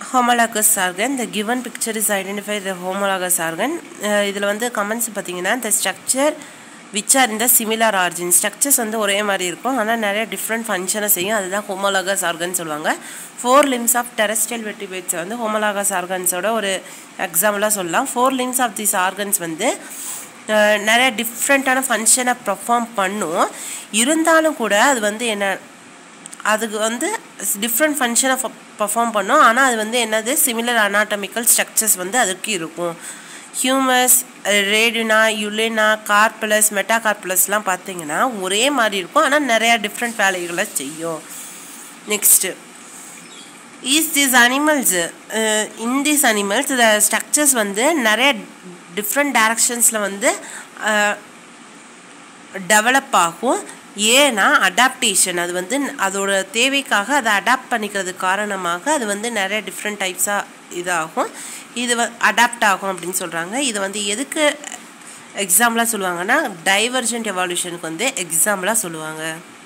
homologous organ the given picture is identify the homologous organ இதில் வந்து comments பார்த்தீங்கன்னா the structure which are இந்த similar origin structures வந்து ஒரே மாதிரி இருக்கும் ஆனால் நிறைய டிஃப்ரெண்ட் ஃபங்க்ஷனை செய்யும் அதுதான் ஹோமோலாகஸ் ஆர்கன் சொல்லுவாங்க ஃபோர் லிம்ஸ் ஆஃப் டெரஸ்ட்ரியல் வெட்டிபேட்ஸை வந்து ஹோமோலாகஸ் ஆர்கன்ஸோட ஒரு எக்ஸாம்பிளாக சொல்லலாம் four limbs of this organs வந்து அஹ், நிறைய டிஃப்ரெண்ட்டான ஃபங்க்ஷனை பர்ஃபார்ம் பண்ணும் இருந்தாலும் கூட அது வந்து என்ன அதுக்கு வந்து டிஃப்ரெண்ட் ஃபங்க்ஷனை பர்ஃபார்ம் பண்ணும் ஆனால் அது வந்து என்னது சிமிலர் அனாட்டமிக்கல் ஸ்ட்ரக்சர்ஸ் வந்து அதுக்கு இருக்கும் ஹியூமஸ் ரேடினா யுலினா கார்பலஸ் மெட்டாகார்பலஸ்லாம் பார்த்தீங்கன்னா ஒரே மாதிரி இருக்கும் ஆனால் நிறையா டிஃப்ரெண்ட் வேலைகளை செய்யும் next is these animals in these animals the structures வந்து நிறைய டிஃப்ரெண்ட் டைரக்ஷன்ஸில் வந்து டெவலப் ஆகும் ஏன்னா அடாப்டேஷன் அது வந்து அதோட தேவைக்காக அதை அடாப்ட் பண்ணிக்கிறது காரணமாக அது வந்து நிறைய டிஃப்ரெண்ட் டைப்ஸாக இதாகும் இது வ அடாப்ட் ஆகும் அப்படின்னு சொல்கிறாங்க இது வந்து எதுக்கு எக்ஸாம்பிளாக சொல்லுவாங்கன்னா டைவர்ஜென்ட் எவால்யூஷனுக்கு வந்து எக்ஸாம்பிளாக சொல்லுவாங்க